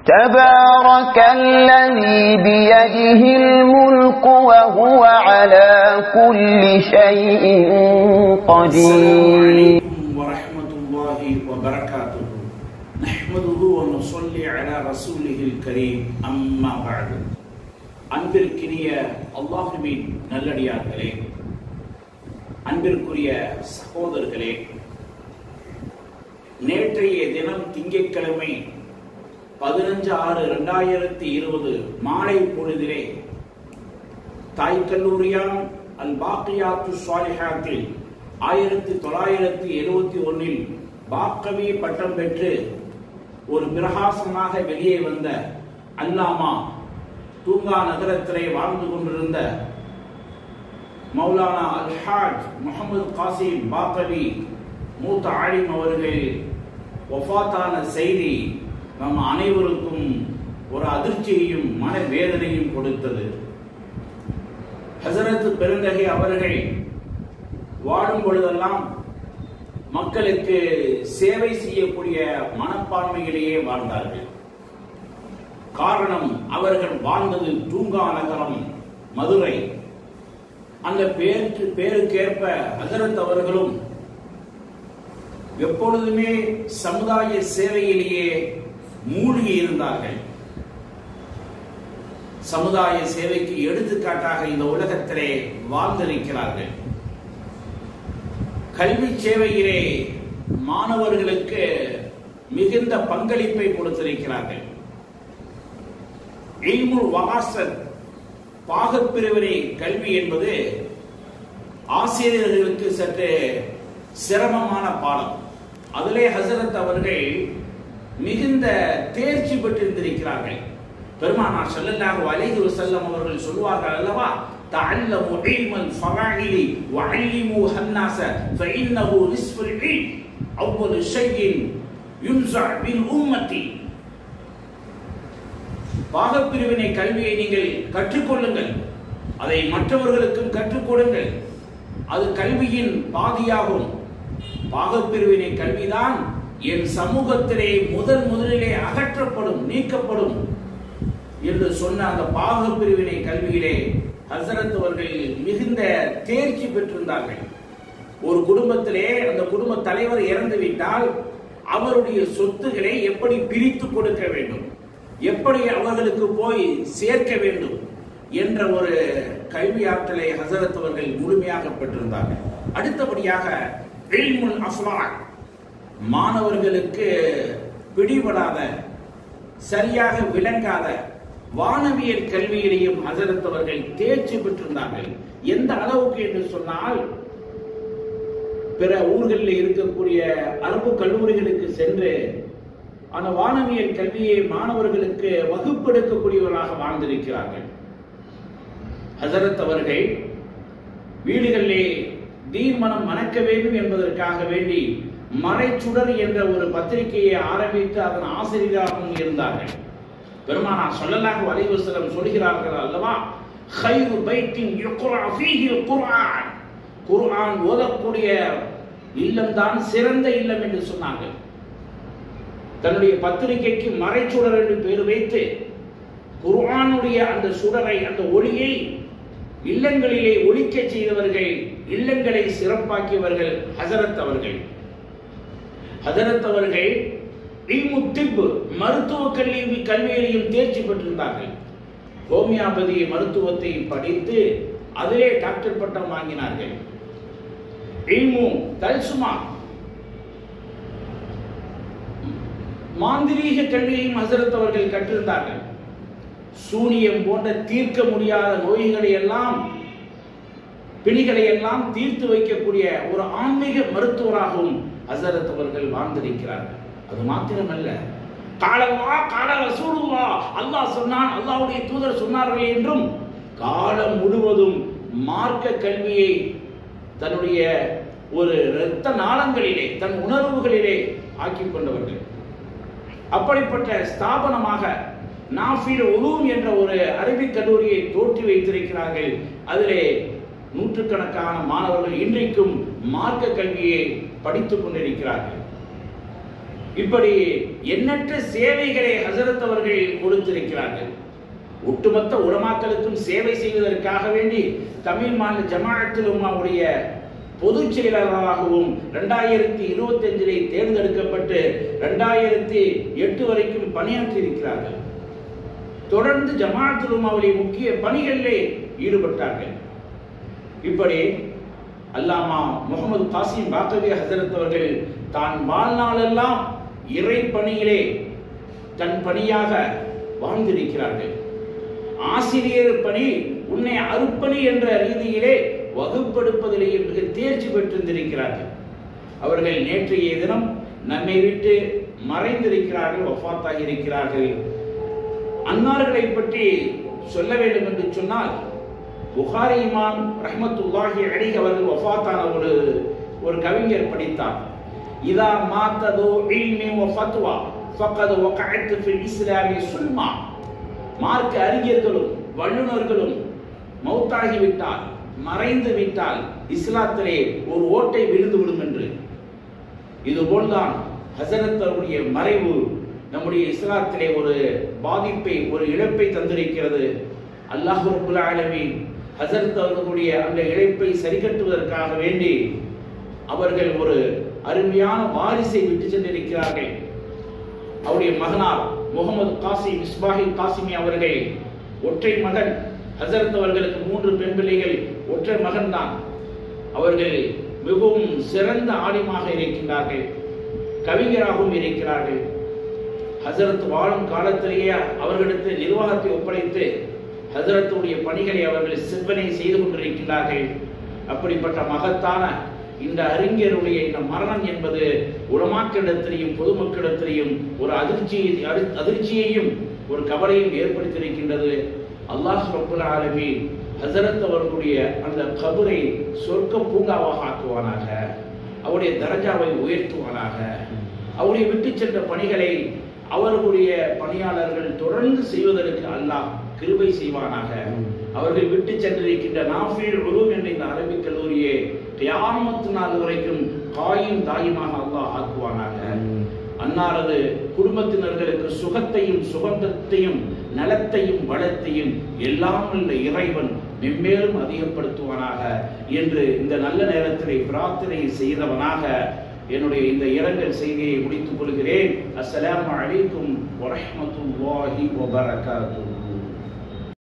تبارك الذي بيده الملك وهو على كل شيء السلام قدير عليكم ورحمة الله وبركاته نحمده ونصلي على رسوله الكريم أما بعد அன்பிற்கினிய அல்லாஹுவின் நல்லடியார்களே அன்பிற்குரிய சகோதரர்களே நேற்றைய தினம் திங்கட்கிழமை பதினஞ்சு ஆறு ரெண்டாயிரத்தி இருபது மாலை பொழுதிலே தாய் கல்லூரியான் அல் பாக்கியாத்து சுவாலிஹாத்தில் ஆயிரத்தி தொள்ளாயிரத்தி எழுபத்தி ஒன்னில் பாக்கவி பட்டம் பெற்று ஒரு பிரகாசமாக வெளியே வந்த அல்லாமா தூங்கா நகரத்திலே வாழ்ந்து கொண்டிருந்த மௌலானா அல்ஹாஜ் முகமது காசிம் பாக்கவி மூத்த ஆலிம் அவர்கள் வஃபாத்தான செய்தி நம் அனைவருக்கும் ஒரு அதிர்ச்சியையும் மனவேதனையும் கொடுத்தது ஹசரத் பெருந்தகை அவர்கள் வாழும் பொழுதெல்லாம் மக்களுக்கு சேவை செய்யக்கூடிய மனப்பான்மையிலேயே வாழ்ந்தார்கள் காரணம் அவர்கள் வாழ்ந்தது தூங்கா நகரம் மதுரை அந்த பேருக்கு பேருக்கேற்ப ஹசரத் அவர்களும் எப்பொழுதுமே சமுதாய சேவையிலேயே மூழ்கி இருந்தார்கள் சமுதாய சேவைக்கு எடுத்துக்காட்டாக இந்த உலகத்திலே வாழ்ந்திருக்கிறார்கள் கல்வி சேவையிலே மாணவர்களுக்கு மிகுந்த பங்களிப்பை கொடுத்திருக்கிறார்கள் இல்முல் வகாசத் பாகப்பிரிவினை கல்வி என்பது ஆசிரியர்களுக்கு சற்று சிரமமான பாடம் அதிலே ஹசரத் அவர்கள் மிகுந்த தேர்ச்சி பெற்றிருந்திருக்கிறார்கள் பெருமானார் ஸல்லல்லாஹு அலைஹி வஸல்லம் அவர்கள் சொல்வார்கள் அல்லவா தஅல்லமு இல்மல் ஃபராயிலி வஅல்லிமுஹு الناس فإنه نصف العلم أول شيء ينزع من أمتي பாகப்பிரிவினை கல்வியை நீங்கள் கற்றுக்கொள்ளுங்கள் அதை மற்றவர்களுக்கும் கற்றுக் கொடுங்கள் அது கல்வியின் பாதியாகும் பாகப்பிரிவினை கல்விதான் என் சமூகத்திலே முதன் முதலிலே அகற்றப்படும் நீக்கப்படும் என்று சொன்ன அந்த பாகப்பிரிவினை கல்வியிலே ஹசரத் அவர்கள் மிகுந்த தேர்ச்சி பெற்றிருந்தார்கள் ஒரு குடும்பத்திலே அந்த குடும்ப தலைவர் இறந்து விட்டால் அவருடைய சொத்துக்களை எப்படி பிரித்து கொடுக்க வேண்டும் எப்படி அவர்களுக்கு போய் சேர்க்க வேண்டும் என்ற ஒரு கல்வி ஆற்றலை ஹசரத் அவர்கள் முழுமையாக பெற்றிருந்தார்கள் அடுத்தபடியாக இல்முல் அஃப்லாக் மாணவர்களுக்கு பிடிபடாத சரியாக விளங்காத வானவியல் கல்வியிலேயும் ஹசரத் அவர்கள் தேர்ச்சி பெற்றிருந்தார்கள் எந்த அளவுக்கு என்று சொன்னால் பிற ஊர்களில் இருக்கக்கூடிய அரபு கல்லூரிகளுக்கு சென்று அந்த வானவியல் கல்வியை மாணவர்களுக்கு வகுப்பெடுக்கக்கூடியவர்களாக வாழ்ந்திருக்கிறார்கள் ஹசரத் அவர்கள் வீடுகளிலே தீர்மனம் மணக்க வேண்டும் என்பதற்காக வேண்டி மறைச்சுடர் என்ற ஒரு பத்திரிகையை ஆரம்பித்து அதன் ஆசிரியராகவும் இருந்தார்கள் பெருமானா சொல்லலாக வலைவசலம் சொல்கிறார்கள் அல்லவா ஹைரு பைத்தின் யுக்ரா ஃபீஹில் குர்ஆன் குர்ஆன் ஓதக்கூடிய இல்லம்தான் சிறந்த இல்லம் என்று சொன்னார்கள் தன்னுடைய பத்திரிகைக்கு மறைச்சுடர் என்று பெயர் வைத்து குர்ஆனுடைய அந்த சுடரை அந்த ஒளியை இல்லங்களிலே ஒழிக்க செய்தவர்கள் இல்லங்களை சிறப்பாக்கியவர்கள் ஹசரத் அவர்கள் ஹசரத் அவர்கள் இல்மு திப்பு மருத்துவ கல்வி கல்வியிலையும் தேர்ச்சி பெற்றிருந்தார்கள் ஹோமியோபதி மருத்துவத்தை படித்து அதிலே டாக்டர் பட்டம் வாங்கினார்கள் இல்மு தல்சுமா மாந்திரீக கல்வியையும் ஹசரத் அவர்கள் கற்றிருந்தார்கள் சூனியம் போன்ற தீர்க்க முடியாத நோய்களை எல்லாம் பிணிகளை எல்லாம் தீர்த்து வைக்கக்கூடிய ஒரு ஆன்மீக மருத்துவராகவும் ஹசரத் அவர்கள் வாழ்ந்திருக்கிறார்கள் அது மாத்திரமல்ல காலவா கால ரசூலுல்லா அல்லாஹ் சொன்னான் அல்லாஹ்வுடைய தூதர் சொன்னார்கள் என்றும் காலம் முழுவதும் மார்க்க கல்வியை தன்னுடைய ஒரு இரத்த நாளங்களிலே தன் உணர்வுகளிலே ஆக்கிக் கொண்டவர்கள் அப்படிப்பட்ட ஸ்தாபனமாக நாஃபீர் உலூம் என்ற ஒரு அரபிக் கல்லூரியை தோற்றி வைத்திருக்கிறார்கள் அதிலே நூற்றுக்கணக்கான மாணவர்கள் இன்றைக்கும் மார்க்க கல்வியை படித்துக் கொண்டிருக்கிறார்கள் இப்படி எண்ணற்ற சேவைகளை ஹசரத் அவர்கள் கொடுத்திருக்கிறார்கள் ஒட்டுமொத்த உலமாக்களுக்கும் சேவை செய்வதற்காக வேண்டி தமிழ் மாநில ஜமாஅத்துல் உம்மாவுடைய பொதுச் செயலாளராகவும் ரெண்டாயிரத்தி இருபத்தி அஞ்சிலே தேர்ந்தெடுக்கப்பட்டு ரெண்டாயிரத்தி எட்டு வரைக்கும் பணியாற்றி இருக்கிறார்கள் தொடர்ந்து ஜமாஅத்துல் உம்மாவுடைய முக்கிய பணிகளிலே ஈடுபட்டார்கள் இப்படி அல்லாமா முகமது காசிம் பாக்கவி ஹசரத் அவர்கள் தான் வாழ்நாளெல்லாம் இறை பணியிலே தன் பணியாக வாழ்ந்திருக்கிறார்கள் ஆசிரியர் பணி உன்னை அருப்பணி என்ற ரீதியிலே வகுப்பெடுப்பதிலேயே மிக தேர்ச்சி பெற்றிருந்திருக்கிறார்கள் அவர்கள் நேற்றைய தினம் நம்மை விட்டு மறைந்திருக்கிறார்கள் வஃபாத்தாகி இருக்கிறார்கள் அன்னார்களை பற்றி சொல்ல வேண்டும் என்று சொன்னால் புகாரி இமாம் ரஹ்மத்துல்லாஹி அலைஹி அவர்கள் வஃபாத்தான ஒரு ஒரு கவிஞர் படித்தார் இதா மாத்ததோ இல்மி வ ஃபத்வா ஃபக்கத் வகஅத் ஃபில் இஸ்லாமி சுல்மா மார்க்க அறிஞர்களும் வல்லுநர்களும் மௌத்தாகி விட்டால் மறைந்து விட்டால் இஸ்லாத்திலே ஒரு ஓட்டை விழுந்து விடும் என்று இதுபோல்தான் ஹசரத் அவருடைய மறைவு நம்முடைய இஸ்லாத்திலே ஒரு பாதிப்பை ஒரு இழப்பை தந்திருக்கிறது அல்லாஹ் ரபுல் ஆலமீன் ஹசரத் அவர்களுடைய அந்த இழப்பை சரிகட்டுவதற்காக வேண்டி அவர்கள் ஒரு அருமையான வாரிசை விட்டு சென்றிருக்கிறார்கள் அவருடைய மகனார் முகமது காசிம் இஸ்மாஹில் காசிமி அவர்கள் ஒற்றை மகன் ஹசரத் அவர்களுக்கு மூன்று பெண் பிள்ளைகள் ஒற்றை மகன்தான் அவர்கள் மிகவும் சிறந்த ஆலிமாக இருக்கின்றார்கள் கவிஞராகவும் இருக்கிறார்கள் ஹசரத் வாழும் காலத்திலேயே அவர்களிடத்து நிர்வாகத்தை ஒப்படைத்து ஹசரத்துடைய பணிகளை அவர்கள் சிற்பனை செய்து கொண்டிருக்கிறார்கள் அப்படிப்பட்ட மகத்தான இந்த அறிஞருடைய இந்த மரணம் என்பது உலமாக்களிடத்திலையும் பொதுமக்களிடத்திலையும் ஒரு அதிர்ச்சியை அதி- அதிர்ச்சியையும் ஒரு கவலையும் ஏற்படுத்தியிருக்கின்றது அல்லாஹ் ரப்புல் ஆலமீன் ஹசரத் அவர்களுடைய அந்த கபரை சொர்க்க பூங்காவாக ஆக்குவானாக அவருடைய தரஜாவை உயர்த்துவானாக அவருடைய விட்டு சென்ற பணிகளை அவர்களுடைய பணியாளர்கள் தொடர்ந்து செய்வதற்கு அல்லாஹ் கிருபை செய்வானாக அவர்கள் விட்டு சென்றிருக்கின்ற நாஃபீல் உலூம் என்ற இந்த அரபிக் கல்லூரியை கியாமத்து நாள் வரைக்கும் காயும் தாயுமாக அல்லாஹ் ஆக்குவானாக அன்னாரது குடும்பத்தினர்களுக்கு சுகத்தையும் சுகந்தத்தையும் நலத்தையும் வளத்தையும் எல்லாம் உள்ள இறைவன் மென்மேலும் அதிகப்படுத்துவானாக என்று இந்த நல்ல நேரத்திலே பிரார்த்தனை செய்தவனாக என்னுடைய இந்த இரங்கல் செய்தியை முடித்துக் கொள்கிறேன் அஸ்ஸலாமு அலைக்கும் வரஹ்மத்துல்லாஹி வபரகாத்துஹு